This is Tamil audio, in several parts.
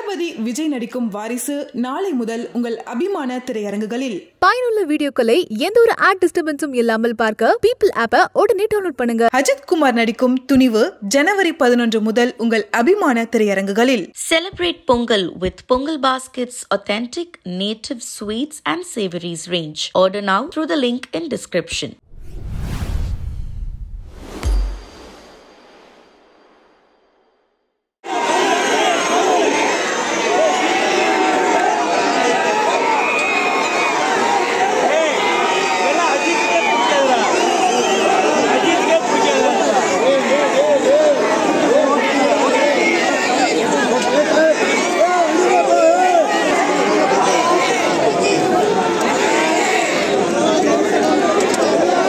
தளபதி விஜய் நடிக்கும் வாரிசு நாளை முதல் உங்கள் அபிமான திரையரங்குகளில் பயனுள்ள வீடியோக்களை எந்த ஒரு ஆட் டிஸ்டர்பன்ஸும் இல்லாமல் பார்க்க பீப்பிள் ஆப்பை உடனே டவுன்லோட் பண்ணுங்க அஜித் குமார் நடிக்கும் துணிவு ஜனவரி பதினொன்று முதல் உங்கள் அபிமான திரையரங்குகளில் Celebrate Pongal with Pongal Basket's authentic native sweets and savories range. Order now through the link in description. எல்லாம் அஜித்துக்கே பிடிக்காதுடா அஜித்துக்கே பிடிக்காது Hey!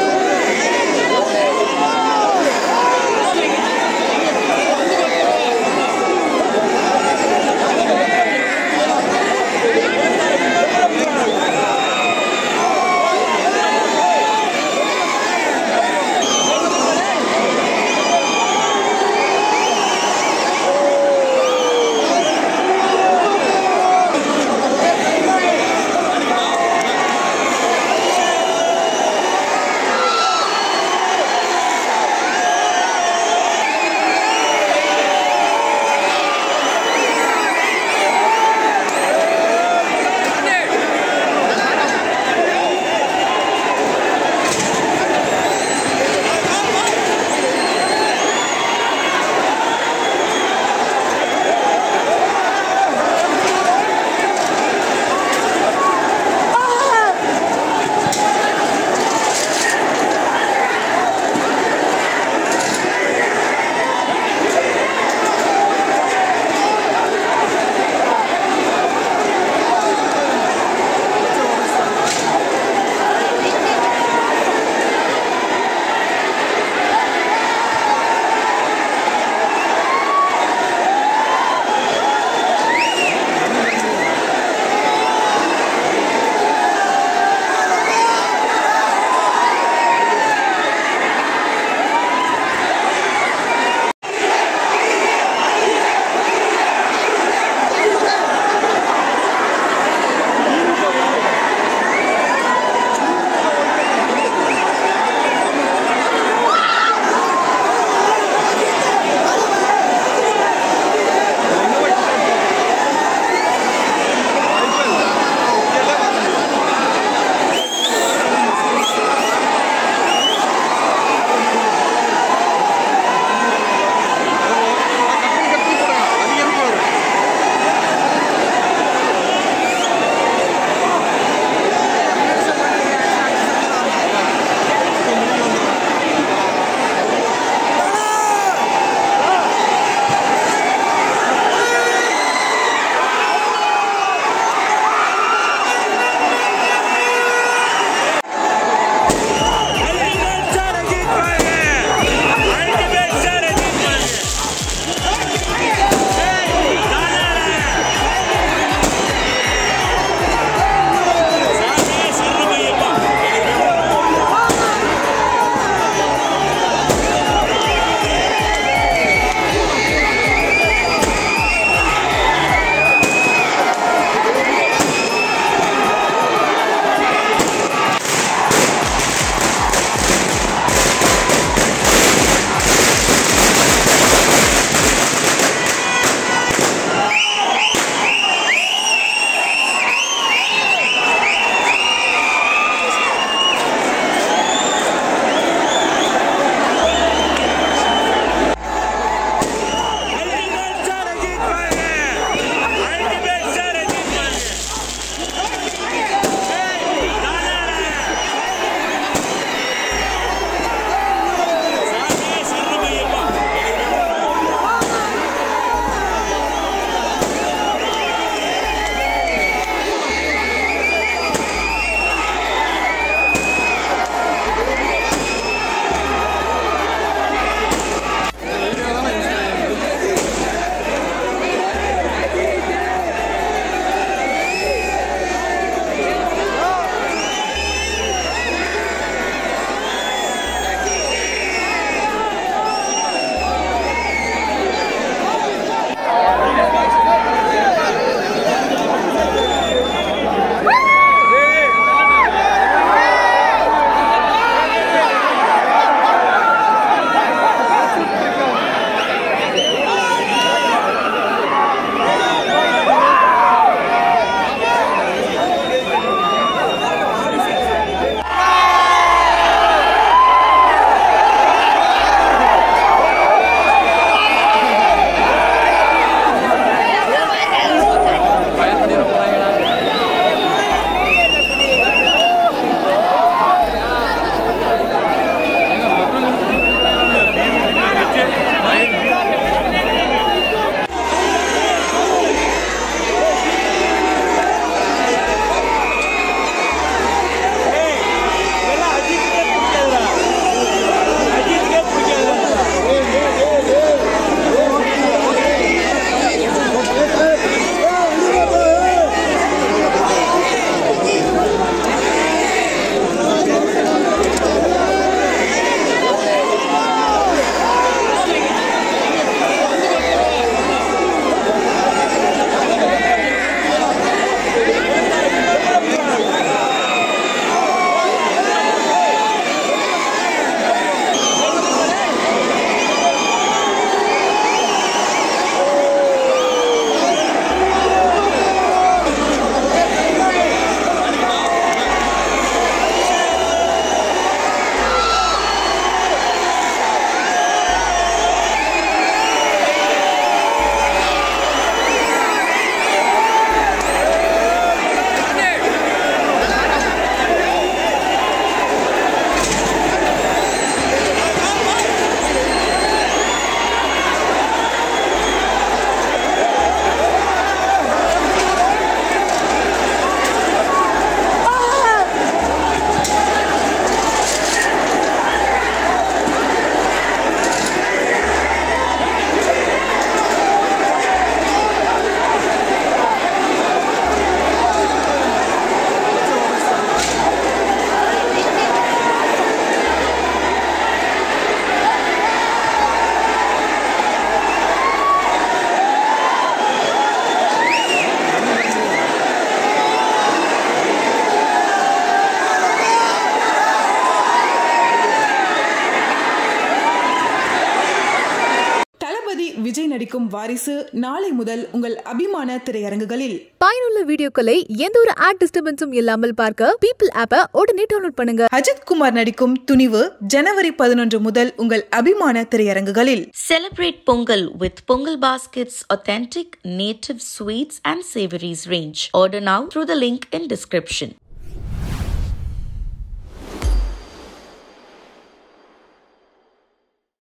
நடிக்கும் வாரிசு நாளை முதல் உங்கள் அபிமான திரையரங்குகளில் பயனுள்ள வீடியோக்களை எந்த ஒரு ஆட் டிஸ்டர்பன்ஸும் இல்லாமல் பார்க்க பீப்பிள் ஆப்பை உடனே டவுன்லோட் பண்ணுங்க அஜித் குமார் நடிக்கும் துணிவு ஜனவரி பதினொன்று முதல் உங்கள் அபிமான திரையரங்குகளில் Celebrate Pongal with Pongal Baskets authentic native sweets and savories range. Order now through the link in description.